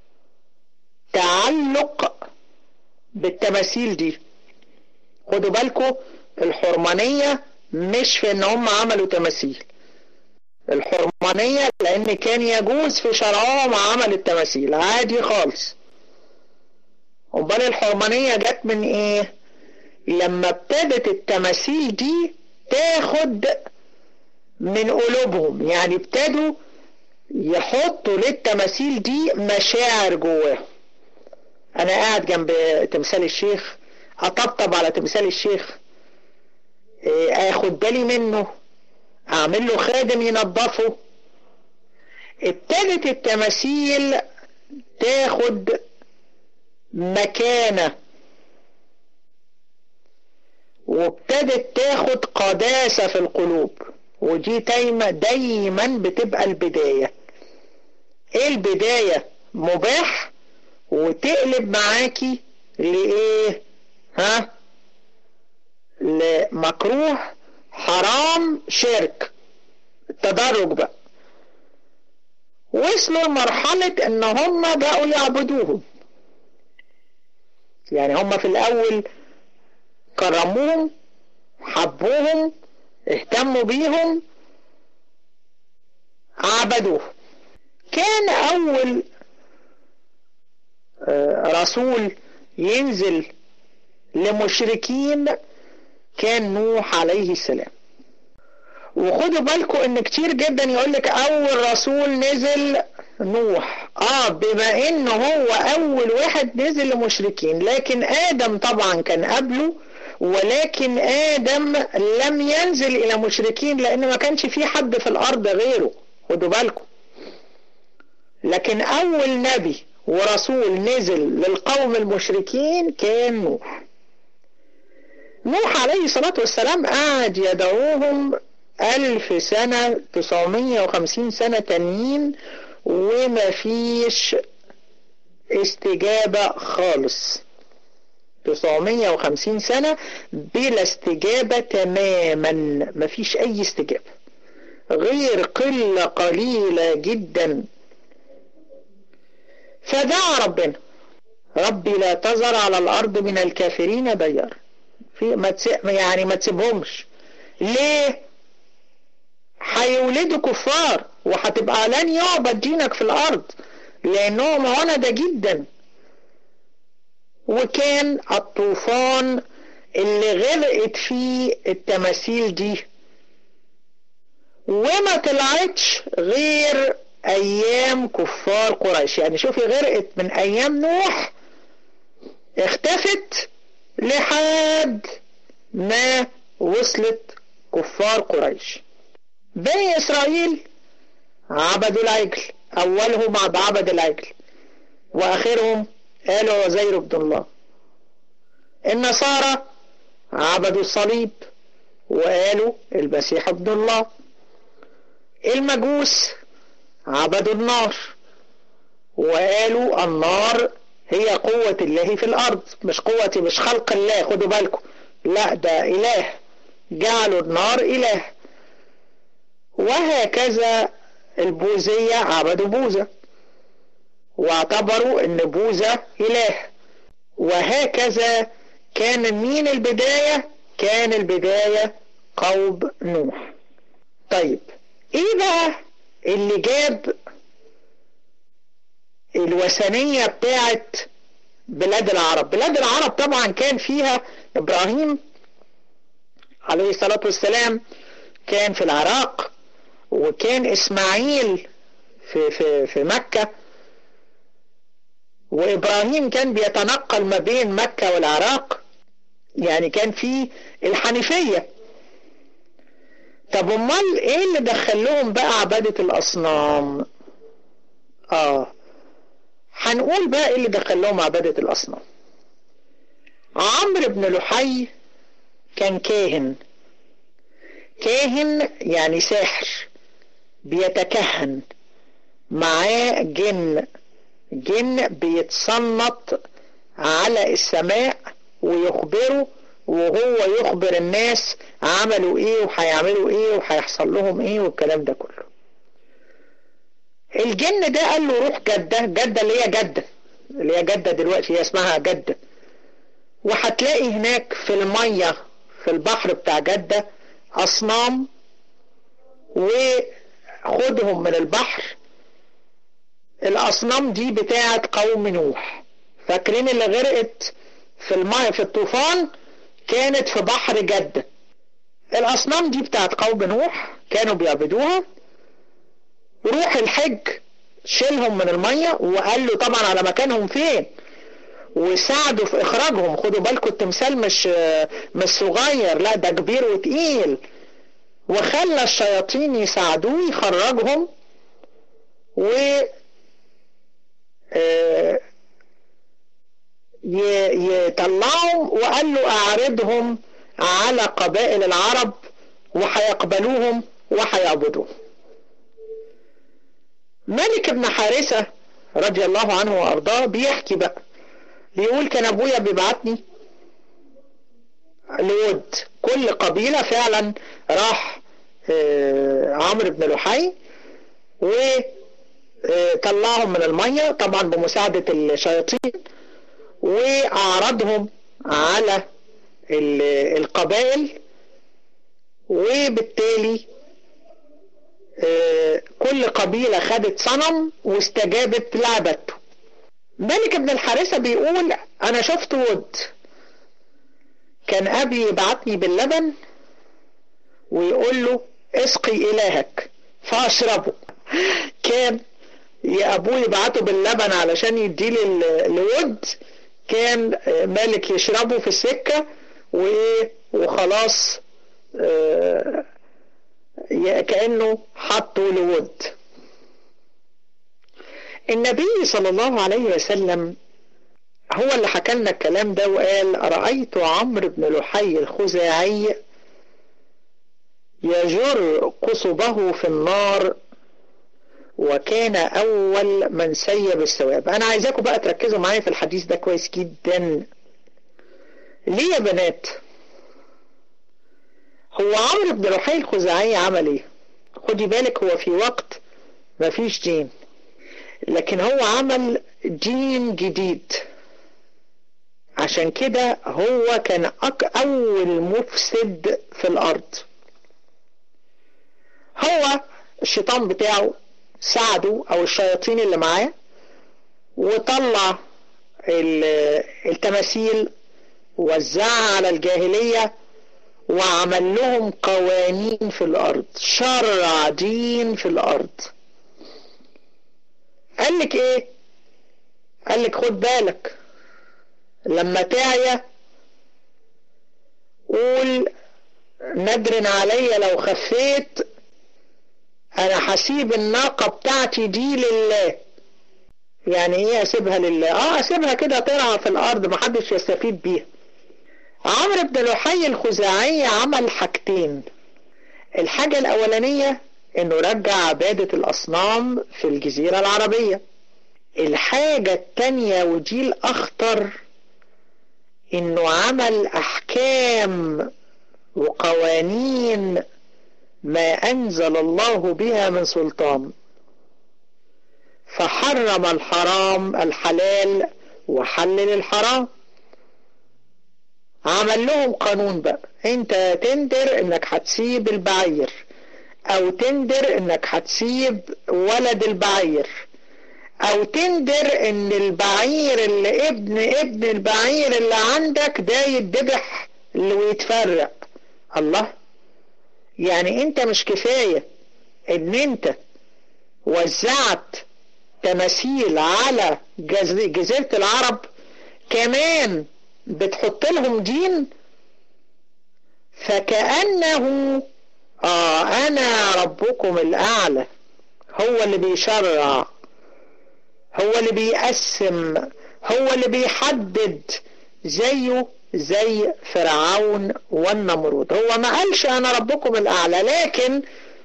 تعلق بالتماثيل دي خدوا بالكم الحرمانية مش في ان هم عملوا تماثيل الحرمانية لان كان يجوز في شرعهم عمل التماثيل عادي خالص امال الحرمانية جت من ايه لما ابتدت التماثيل دي تاخد من قلوبهم يعني ابتدوا يحطوا للتماثيل دي مشاعر جواهم انا قاعد جنب تمثال الشيخ اطبطب على تمثال الشيخ اخد بالي منه اعمل له خادم ينظفه ابتدت التماثيل تاخد مكانة وابتدت تاخد قداسة في القلوب ودي دايما دايما بتبقى البداية ايه البداية مباح وتقلب معاكي لايه ها لمكروه حرام شرك التدرج بقى وصلوا لمرحلة ان هم بقوا يعبدوهم يعني هم في الاول كرموهم حبوهم اهتموا بيهم عبدوه كان اول رسول ينزل لمشركين كان نوح عليه السلام وخدوا بالكم ان كتير جدا يقولك اول رسول نزل نوح اه بما ان هو اول واحد نزل لمشركين لكن ادم طبعا كان قبله ولكن ادم لم ينزل الى مشركين لان ما كانش في حد في الارض غيره خدوا بالكم لكن اول نبي ورسول نزل للقوم المشركين كان نوح نوح عليه الصلاة والسلام قعد يدعوهم ألف سنة تسعمية وخمسين سنة تانيين وما فيش استجابة خالص تسعمية وخمسين سنة بلا استجابة تماما ما فيش أي استجابة غير قلة قليلة جدا فدعا ربنا ربي لا تذر على الأرض من الكافرين ديار في ما يعني ما تسيبهمش ليه هيولدوا كفار وهتبقى لن يعبد دينك في الأرض لأنهم عند جدا وكان الطوفان اللي غرقت فيه التماثيل دي وما طلعتش غير ايام كفار قريش يعني شوفي غرقت من ايام نوح اختفت لحد ما وصلت كفار قريش بني اسرائيل عبدوا العجل اولهم عبد العجل واخرهم قالوا عزير ابن الله النصارى عبدوا الصليب وقالوا المسيح ابن الله المجوس عبدوا النار وقالوا النار هي قوة الله في الأرض مش قوة مش خلق الله خدوا بالكم لا ده إله جعلوا النار إله وهكذا البوذية عبدوا بوذا واعتبروا ان بوذا إله وهكذا كان مين البداية كان البداية قوم نوح طيب ايه بقى اللي جاب الوثنية بتاعت بلاد العرب بلاد العرب طبعا كان فيها ابراهيم عليه الصلاة والسلام كان في العراق وكان اسماعيل في, في, في مكة وابراهيم كان بيتنقل ما بين مكة والعراق يعني كان في الحنيفية طب امال ايه اللي دخلهم بقى عبادة الاصنام اه هنقول بقى ايه اللي دخلهم عبادة الاصنام عمرو بن لحي كان كاهن كاهن يعني ساحر بيتكهن معاه جن جن بيتصنط على السماء ويخبره وهو يخبر الناس عملوا ايه وهيعملوا ايه وهيحصل لهم ايه والكلام ده كله الجن ده قال له روح جدة جدة اللي هي جدة اللي هي جدة دلوقتي هي اسمها جدة وهتلاقي هناك في المية في البحر بتاع جدة أصنام وخدهم من البحر الأصنام دي بتاعت قوم نوح فاكرين اللي غرقت في الماء في الطوفان كانت في بحر جدة الأصنام دي بتاعت قوم نوح كانوا بيعبدوها روح الحج شيلهم من المية وقال له طبعا على مكانهم فين وساعدوا في إخراجهم خدوا بالكم التمثال مش مش صغير لا ده كبير وتقيل وخلى الشياطين يساعدوه يخرجهم و يطلعهم وقال له أعرضهم على قبائل العرب وهيقبلوهم وهيعبدوهم ملك بن حارثة رضي الله عنه وأرضاه بيحكي بقى بيقول كان أبويا بيبعتني لود كل قبيلة فعلا راح عمرو بن لحي وطلعهم من المية طبعا بمساعدة الشياطين وأعرضهم على القبائل وبالتالي كل قبيلة خدت صنم واستجابت لعبته ملك ابن الحارثة بيقول أنا شفت ود كان أبي يبعتني باللبن ويقول له اسقي إلهك فأشربه كان يا أبوه يبعته باللبن علشان يديلي الود كان مالك يشربه في السكة وإيه وخلاص آه كأنه حطه لود النبي صلى الله عليه وسلم هو اللي حكى لنا الكلام ده وقال رأيت عمرو بن لحي الخزاعي يجر قصبه في النار وكان أول من سيب الثواب أنا عايزاكم بقى تركزوا معايا في الحديث ده كويس جدا ليه يا بنات هو عمرو بن لحي الخزاعي عمل ايه خدي بالك هو في وقت ما فيش دين لكن هو عمل دين جديد عشان كده هو كان أول مفسد في الأرض هو الشيطان بتاعه ساعده أو الشياطين اللي معاه وطلع التماثيل وزعها على الجاهلية وعمل لهم قوانين في الأرض شرع دين في الأرض قال لك ايه قال لك خد بالك لما تعيا قول ندر عليا لو خفيت انا هسيب الناقة بتاعتي دي لله يعني ايه اسيبها لله اه اسيبها كده ترعى في الارض محدش يستفيد بيها عمرو بن لحي الخزاعي عمل حاجتين الحاجة الاولانية انه رجع عبادة الاصنام في الجزيرة العربية الحاجة التانية ودي الاخطر انه عمل احكام وقوانين ما انزل الله بها من سلطان فحرم الحرام الحلال وحلل الحرام عمل لهم قانون بقى انت تندر انك هتسيب البعير او تندر انك هتسيب ولد البعير او تندر ان البعير اللي ابن ابن البعير اللي عندك ده يتذبح ويتفرق الله يعني انت مش كفاية ان انت وزعت تماثيل على جزيرة العرب كمان بتحط لهم دين فكأنه آه أنا ربكم الأعلى هو اللي بيشرع هو اللي بيقسم هو اللي بيحدد زيه زي فرعون والنمرود هو ما قالش أنا ربكم الأعلى لكن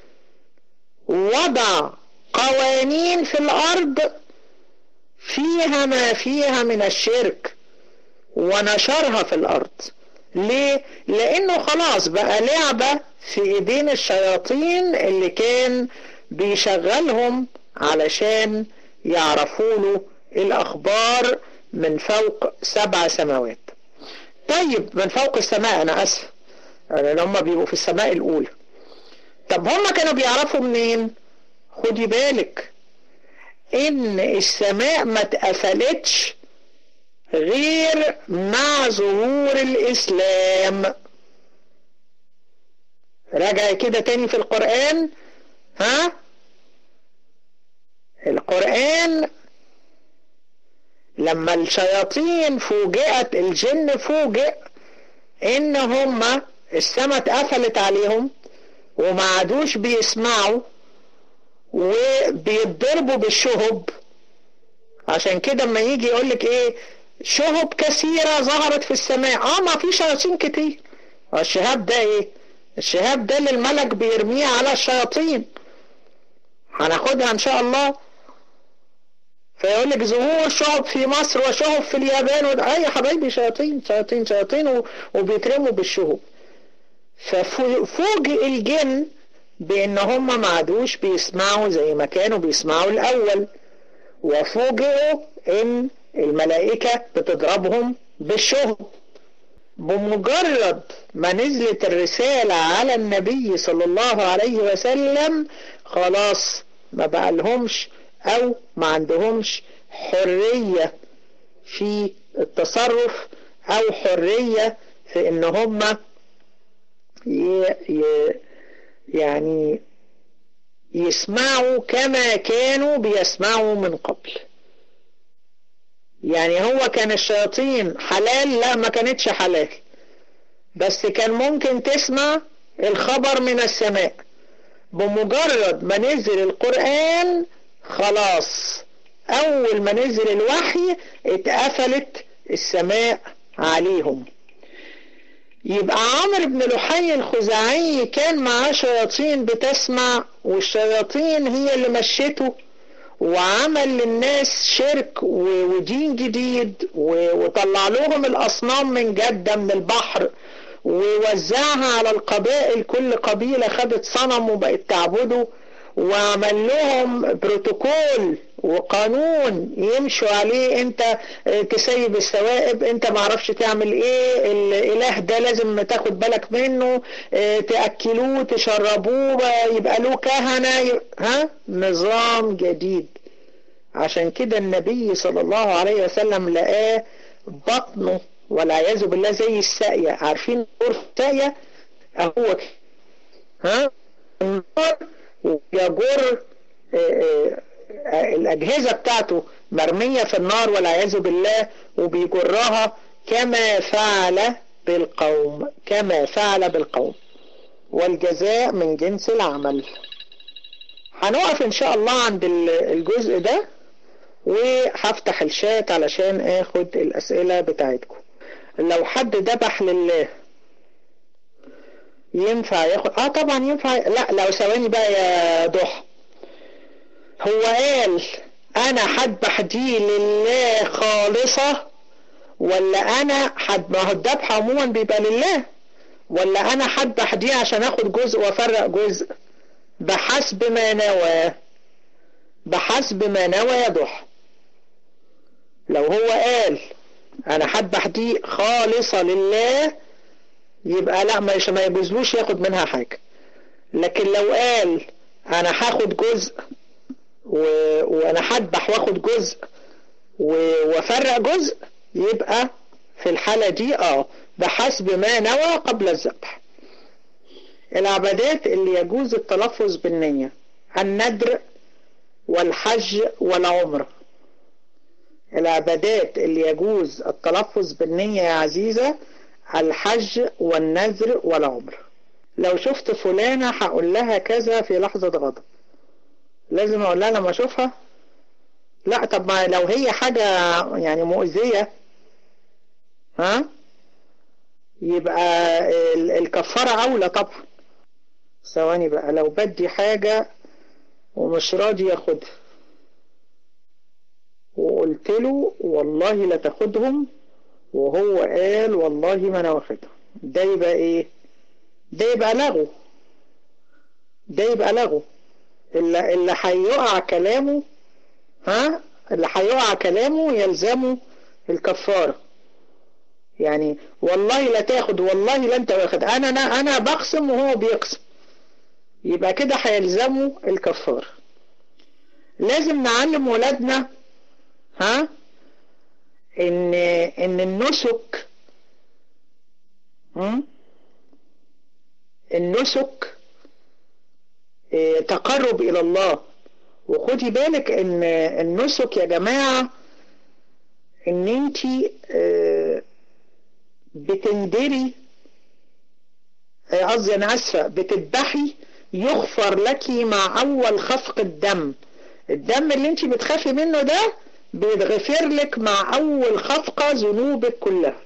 وضع قوانين في الأرض فيها ما فيها من الشرك ونشرها في الأرض ليه؟ لأنه خلاص بقى لعبة في إيدين الشياطين اللي كان بيشغلهم علشان يعرفوا له الأخبار من فوق سبع سماوات طيب من فوق السماء أنا أسف لأن هم بيبقوا في السماء الأولى طب هم كانوا بيعرفوا منين خدي بالك إن السماء ما اتقفلتش غير مع ظهور الإسلام راجع كده تاني في القرآن ها القرآن لما الشياطين فوجئت الجن فوجئ ان هم السماء اتقفلت عليهم وما عادوش بيسمعوا وبيتضربوا بالشهب عشان كده اما يجي يقولك ايه شهب كثيرة ظهرت في السماء اه ما في شياطين كتير الشهاب ده ايه الشهاب ده اللي الملك بيرميه على الشياطين هناخدها ان شاء الله فيقول لك ظهور شهب في مصر وشهب في اليابان وده اي يا حبايبي شياطين شياطين شياطين وبيترموا بالشهب ففوجئ الجن بان هم ما عادوش بيسمعوا زي ما كانوا بيسمعوا الاول وفوجئوا ان الملائكة بتضربهم بالشهب بمجرد ما نزلت الرسالة على النبي صلى الله عليه وسلم خلاص ما بقى لهمش او ما عندهمش حرية في التصرف او حرية في ان هم يعني يسمعوا كما كانوا بيسمعوا من قبل يعني هو كان الشياطين حلال لا ما كانتش حلال بس كان ممكن تسمع الخبر من السماء بمجرد ما نزل القرآن خلاص أول ما نزل الوحي اتقفلت السماء عليهم يبقى عمرو بن لحي الخزاعي كان معاه شياطين بتسمع والشياطين هي اللي مشته وعمل للناس شرك ودين جديد وطلع لهم الأصنام من جدة من البحر ووزعها على القبائل كل قبيلة خدت صنم وبقت تعبده وعمل لهم بروتوكول وقانون يمشوا عليه انت تسيب الثوائب انت معرفش تعمل ايه الاله ده لازم تاخد بالك منه تأكلوه تشربوه يبقى له كهنة ها نظام جديد عشان كده النبي صلى الله عليه وسلم لقاه بطنه والعياذ بالله زي الساقية عارفين دور الساقية اهو ها النار ويجر الأجهزة بتاعته مرمية في النار والعياذ بالله وبيجرها كما فعل بالقوم كما فعل بالقوم والجزاء من جنس العمل هنقف ان شاء الله عند الجزء ده وهفتح الشات علشان اخد الاسئلة بتاعتكم لو حد ذبح لله ينفع ياخد اه طبعا ينفع لا لو ثواني بقى يا ضحى هو قال انا هذبح دي لله خالصة ولا انا حد ما هو الذبح عموما بيبقى لله ولا انا هذبح دي عشان اخد جزء وافرق جزء بحسب ما نوى بحسب ما نوى يا ضحى لو هو قال انا هذبح دي خالصة لله يبقى لا مش ما يجوزلوش ياخد منها حاجة لكن لو قال انا هاخد جزء و... وانا هذبح واخد جزء و... وافرق جزء يبقى في الحالة دي اه بحسب ما نوى قبل الذبح العبادات اللي يجوز التلفظ بالنية الندر والحج والعمرة العبادات اللي يجوز التلفظ بالنية يا عزيزة الحج والنذر والعمر لو شفت فلانة هقول لها كذا في لحظة غضب لازم اقول لها لما اشوفها لا طب ما لو هي حاجة يعني مؤذية ها يبقى الكفارة اولى طبعا ثواني بقى لو بدي حاجة ومش راضي ياخدها وقلت له والله لا تاخدهم وهو قال والله ما انا واخدها ده يبقى ايه ده يبقى لغو ده يبقى لغو اللي اللي هيقع كلامه ها اللي هيقع كلامه يلزمه الكفارة يعني والله لا تاخد والله لا انت واخد انا انا انا بقسم وهو بيقسم يبقى كده هيلزمه الكفارة لازم نعلم ولادنا ها ان ان النسك النسك اه تقرب الى الله وخدي بالك ان النسك يا جماعة ان انت اه بتندري قصدي انا اسفة بتذبحي يغفر لك مع اول خفق الدم الدم اللي انت بتخافي منه ده بيتغفر لك مع اول خفقة ذنوبك كلها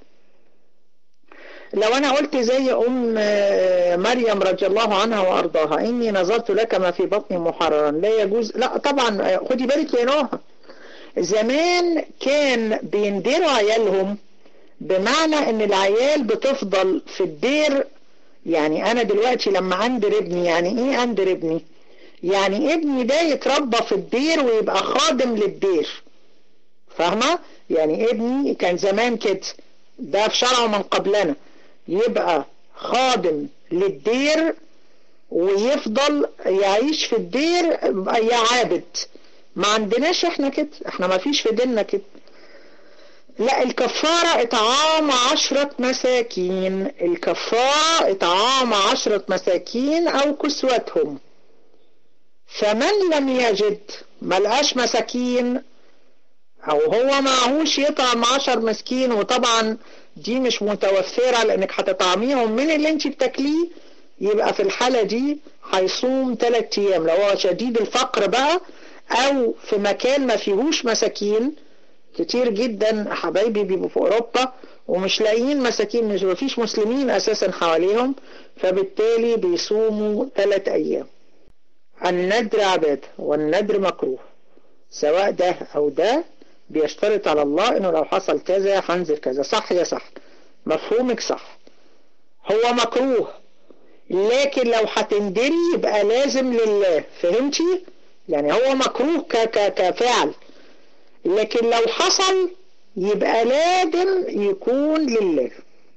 لو انا قلت زي ام مريم رضي الله عنها وارضاها اني نظرت لك ما في بطني محررا لا يجوز لا طبعا خدي بالك يا نوح زمان كان بيندروا عيالهم بمعنى ان العيال بتفضل في الدير يعني انا دلوقتي لما اندر ابني يعني ايه اندر ابني يعني ابني ده يتربى في الدير ويبقى خادم للدير فاهمة يعني ابني كان زمان كده ده في شرعه من قبلنا يبقى خادم للدير ويفضل يعيش في الدير يا عابد ما عندناش احنا كده احنا ما فيش في ديننا كده لا الكفارة اطعام عشرة مساكين الكفارة اطعام عشرة مساكين او كسوتهم فمن لم يجد ملقاش مساكين او هو معهوش يطعم عشر مسكين وطبعا دي مش متوفرة لانك هتطعميهم من اللي انت بتاكليه يبقى في الحالة دي هيصوم ثلاث ايام لو هو شديد الفقر بقى او في مكان ما فيهوش مساكين كتير جدا حبايبي بيبقوا في اوروبا ومش لاقيين مساكين مش مفيش مسلمين اساسا حواليهم فبالتالي بيصوموا ثلاث ايام الندر عبادة والندر مكروه سواء ده او ده بيشترط على الله انه لو حصل كذا هنزل كذا صح يا صح مفهومك صح هو مكروه لكن لو هتندري يبقى لازم لله فهمتي يعني هو مكروه ك ك كفعل لكن لو حصل يبقى لازم يكون لله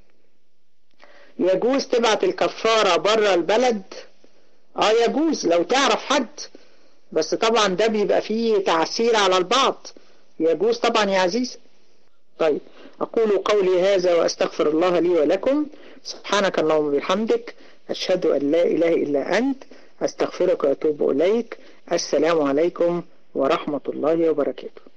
يجوز تبعت الكفارة بره البلد اه يجوز لو تعرف حد بس طبعا ده بيبقى فيه تعسير على البعض يجوز طبعا يا عزيز طيب أقول قولي هذا وأستغفر الله لي ولكم سبحانك اللهم وبحمدك أشهد أن لا إله إلا أنت أستغفرك وأتوب إليك السلام عليكم ورحمة الله وبركاته